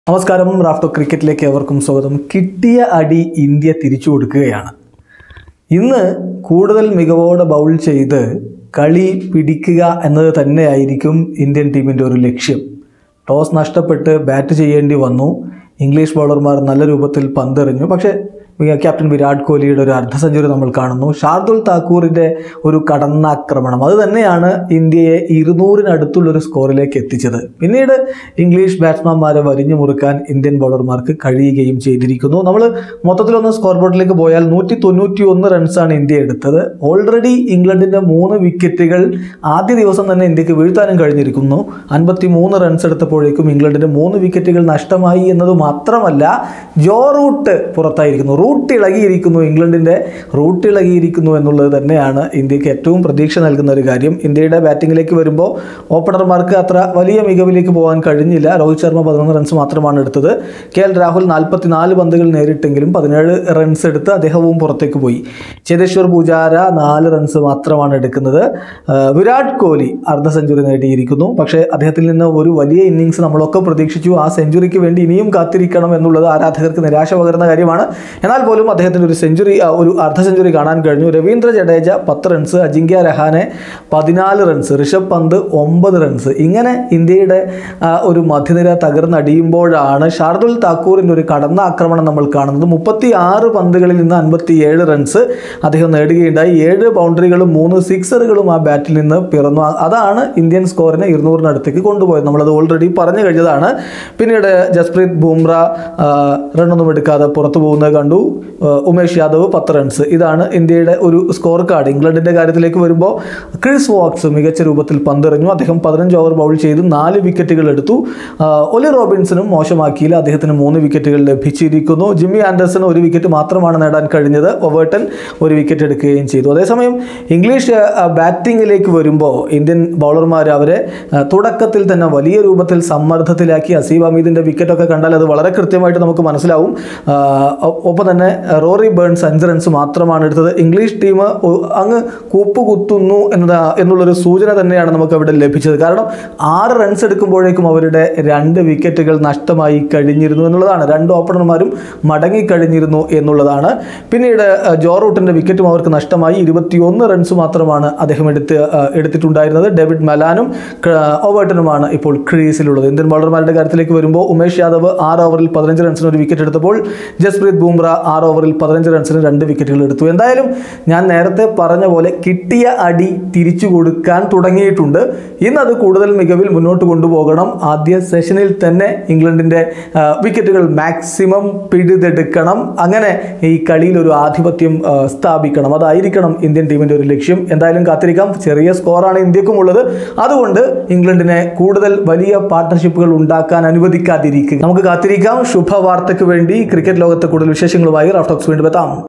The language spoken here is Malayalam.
നമസ്കാരം റാഫ്റ്റോ ക്രിക്കറ്റിലേക്ക് എവർക്കും സ്വാഗതം കിട്ടിയ അടി ഇന്ത്യ തിരിച്ചു കൊടുക്കുകയാണ് ഇന്ന് കൂടുതൽ മികവോടെ ബൗൾ ചെയ്ത് കളി പിടിക്കുക എന്നത് തന്നെയായിരിക്കും ഇന്ത്യൻ ടീമിൻ്റെ ഒരു ലക്ഷ്യം ടോസ് നഷ്ടപ്പെട്ട് ബാറ്റ് ചെയ്യേണ്ടി വന്നു ഇംഗ്ലീഷ് ബൗളർമാർ നല്ല രൂപത്തിൽ പന്തെറിഞ്ഞു പക്ഷേ ക്യാപ്റ്റൻ വിരാട് കോഹ്ലിയുടെ ഒരു അർദ്ധ സെഞ്ചുറി നമ്മൾ കാണുന്നു ഷാർദുൽ താക്കൂറിൻ്റെ ഒരു കടന്നാക്രമണം അത് തന്നെയാണ് ഇന്ത്യയെ ഇരുന്നൂറിനടുത്തുള്ള ഒരു സ്കോറിലേക്ക് എത്തിച്ചത് പിന്നീട് ഇംഗ്ലീഷ് ബാറ്റ്സ്മാൻമാരെ വരിഞ്ഞു മുറുക്കാൻ ഇന്ത്യൻ ബൗളർമാർക്ക് കഴിയുകയും ചെയ്തിരിക്കുന്നു നമ്മൾ മൊത്തത്തിലൊന്ന് സ്കോർ ബോർഡിലേക്ക് പോയാൽ നൂറ്റി തൊണ്ണൂറ്റി ഒന്ന് റൺസാണ് ഇന്ത്യ എടുത്തത് ഓൾറെഡി ഇംഗ്ലണ്ടിൻ്റെ മൂന്ന് വിക്കറ്റുകൾ ആദ്യ ദിവസം തന്നെ ഇന്ത്യക്ക് വീഴ്ത്താനും കഴിഞ്ഞിരിക്കുന്നു അൻപത്തി മൂന്ന് റൺസ് എടുത്തപ്പോഴേക്കും ഇംഗ്ലണ്ടിൻ്റെ മൂന്ന് വിക്കറ്റുകൾ നഷ്ടമായി എന്നത് മാത്രമല്ല ജോ റൂട്ട് പുറത്തായിരിക്കുന്നു റൂട്ട് ഇളകിയിരിക്കുന്നു ഇംഗ്ലണ്ടിൻ്റെ റൂട്ട് ഇളകിയിരിക്കുന്നു എന്നുള്ളത് തന്നെയാണ് ഇന്ത്യക്ക് ഏറ്റവും പ്രതീക്ഷ നൽകുന്ന ഒരു കാര്യം ഇന്ത്യയുടെ ബാറ്റിങ്ങിലേക്ക് വരുമ്പോൾ ഓപ്പണർമാർക്ക് അത്ര വലിയ മികവിലേക്ക് പോകാൻ കഴിഞ്ഞില്ല രോഹിത് ശർമ്മ പതിനൊന്ന് റൺസ് മാത്രമാണ് എടുത്തത് കെ എൽ രാഹുൽ നാൽപ്പത്തിനാല് പന്തുകൾ നേരിട്ടെങ്കിലും പതിനേഴ് റൺസ് എടുത്ത് അദ്ദേഹവും പുറത്തേക്ക് പോയി ചേതേശ്വർ പൂജാര നാല് റൺസ് മാത്രമാണ് എടുക്കുന്നത് ആ, വിരാട് കോഹ്ലി അർദ്ധ സെഞ്ചുറി നേടിയിരിക്കുന്നു പക്ഷേ അദ്ദേഹത്തിൽ നിന്ന് ഒരു വലിയ ഇന്നിങ്സ് നമ്മളൊക്കെ പ്രതീക്ഷിച്ചു ആ സെഞ്ചുറിക്ക് വേണ്ടി ഇനിയും കാത്തിരിക്കണം എന്നുള്ളത് ആരാധകർക്ക് നിരാശ പകരുന്ന കാര്യമാണ് എന്നാൽ പോലും അദ്ദേഹത്തിന് ഒരു സെഞ്ചുറി ആ, ഒരു അർദ്ധ സെഞ്ചുറി കാണാൻ കഴിഞ്ഞു രവീന്ദ്ര ജഡേജ പത്ത് റൺസ് അജിങ്ക്യ രഹാനെ പതിനാല് റൺസ് ഋഷഭ് പന്ത് ഒമ്പത് റൺസ് ഇങ്ങനെ ഇന്ത്യയുടെ ആ, ഒരു മധ്യനിര തകർന്നടിയുമ്പോഴാണ് ഷാർദുൽ താക്കൂറിൻ്റെ ഒരു കടന്ന ആക്രമണം നമ്മൾ കാണുന്നത് മുപ്പത്തി ആറ് പന്തുകളിൽ നിന്ന് അൻപത്തി ഏഴ് റൺസ് അദ്ദേഹം നേടുകയുണ്ടായി ഏഴ് ബൗണ്ടറികളും മൂന്ന് സിക്സറുകളും ആ ബാറ്റിൽ നിന്ന് പിറന്നു ആ- അതാണ് ഇന്ത്യൻ സ്കോറിനെ ഇരുന്നൂറിനടുത്തേക്ക് കൊണ്ടുപോയത് നമ്മളത് ഓൾറെഡി പറഞ്ഞു കഴിഞ്ഞതാണ് പിന്നീട് ജസ്പ്രീത് ബുംറ ആ, റണ്ണൊന്നും എടുക്കാതെ പുറത്തു പോകുന്നത് കണ്ടു ആ, ഉമേഷ് യാദവ് പത്ത് റൺസ് ഇതാണ് ഇന്ത്യയുടെ ഒരു സ്കോർ കാർഡ് ഇംഗ്ലണ്ടിൻ്റെ കാര്യത്തിലേക്ക് വരുമ്പോൾ ക്രിസ് വോക്സ് മികച്ച രൂപത്തിൽ പന്തെറിഞ്ഞു അദ്ദേഹം പതിനഞ്ച് ഓവർ ബൗൾ ചെയ്ത് നാല് വിക്കറ്റുകൾ എടുത്തു ആ, ഒലി റോബിൻസണും മോശമാക്കിയില്ല അദ്ദേഹത്തിന് മൂന്ന് വിക്കറ്റുകൾ ലഭിച്ചിരിക്കുന്നു ജിമ്മി ആൻഡർസൺ ഒരു വിക്കറ്റ് മാത്രമാണ് നേടാൻ കഴിഞ്ഞത് ഒവേർട്ടൺ ഒരു വിക്കറ്റ് എടുക്കുകയും ചെയ്തു അതേസമയം ഇംഗ്ലീഷ് ആ, ബാറ്റിങ്ങിലേക്ക് വരുമ്പോൾ ഇന്ത്യൻ ബൗളർമാർ അവരെ ആ, തുടക്കത്തിൽ തന്നെ വലിയ രൂപത്തിൽ സമ്മർദ്ദത്തിലാക്കി അസീബ് അമീദിൻ്റെ വിക്കറ്റൊക്കെ കണ്ടാൽ അത് വളരെ കൃത്യമായിട്ട് നമുക്ക് മനസ്സിലാവും ആ, ഒ- ഒപ്പം തന്നെ റോറി ബേൺസ് അഞ്ച് റൺസ് മാത്രമാണ് എടുത്തത് ഇംഗ്ലീഷ് ടീം അങ്ങ് കൂപ്പ് കുത്തുന്നു എന്നതാ എന്നുള്ളൊരു സൂചന തന്നെയാണ് നമുക്ക് അവിടെ ലഭിച്ചത് കാരണം ആറ് റൺസ് എടുക്കുമ്പോഴേക്കും അവരുടെ രണ്ട് വിക്കറ്റുകൾ നഷ്ടമായി കഴിഞ്ഞിരുന്നു എന്നുള്ളതാണ് രണ്ട് ഓപ്പണർമാരും മടങ്ങിക്കഴിഞ്ഞിരുന്നു എന്നുള്ളതാണ് പിന്നീട് ആ, ജോ റൂട്ടിൻ്റെ വിക്കറ്റും അവർക്ക് നഷ്ടമായി ഇരുപത്തിയൊന്ന് റൺസ് മാത്രമാണ് അദ്ദേഹം എടുത്ത് ആ, എടുത്തിട്ടുണ്ടായിരുന്നത് ഡേവിഡ് മലാനും ക- ഓവർട്ടനുമാണ് ഇപ്പോൾ ക്രീസിലുള്ളത് ഇന്ത്യൻ ബൗളർമാരുടെ കാര്യത്തിലേക്ക് വരുമ്പോൾ ഉമേഷ് യാദവ് ആറ് ഓവറിൽ പതിനഞ്ച് റൺസിന് ഒരു വിക്കറ്റ് എടുത്തപ്പോൾ ജസ്പ്രീത് ബുംറ ആറ് ഓവറിൽ പതിനഞ്ച് റൺസിന് രണ്ട് വിക്കറ്റുകൾ എടുത്തു എന്തായാലും ഞാൻ നേരത്തെ പറഞ്ഞ പോലെ കിട്ടിയ അടി തിരിച്ചു കൊടുക്കാൻ തുടങ്ങിയിട്ടുണ്ട് ഇന്നത് കൂടുതൽ മികവിൽ മുന്നോട്ട് കൊണ്ടുപോകണം ആദ്യ സെഷനിൽ തന്നെ ഇംഗ്ലണ്ടിൻ്റെ ആ, വിക്കറ്റുകൾ മാക്സിമം പിഴുതെടുക്കണം അങ്ങനെ ഈ കളിയിൽ ഒരു ആധിപത്യം ആ, സ്ഥാപിക്കണം അതായിരിക്കണം ഇന്ത്യൻ ടീമിൻ്റെ ഒരു ലക്ഷ്യം എന്തായാലും കാത്തിരിക്കാം ചെറിയ സ്കോറാണ് ഇന്ത്യക്കും ഉള്ളത് അതുകൊണ്ട് ഇംഗ്ലണ്ടിനെ കൂടുതൽ വലിയ പാർട്ട്ണർഷിപ്പുകൾ ഉണ്ടാക്കാൻ അനുവദിക്കാതിരിക്കുക നമുക്ക് കാത്തിരിക്കാം ശുഭവാർത്തയ്ക്ക് വേണ്ടി ക്രിക്കറ്റ് ലോകത്തെ കൂടുതൽ വിശേഷങ്ങളുമായി റാഫ്റ്റോക്സ് വീണ്ടും എത്താം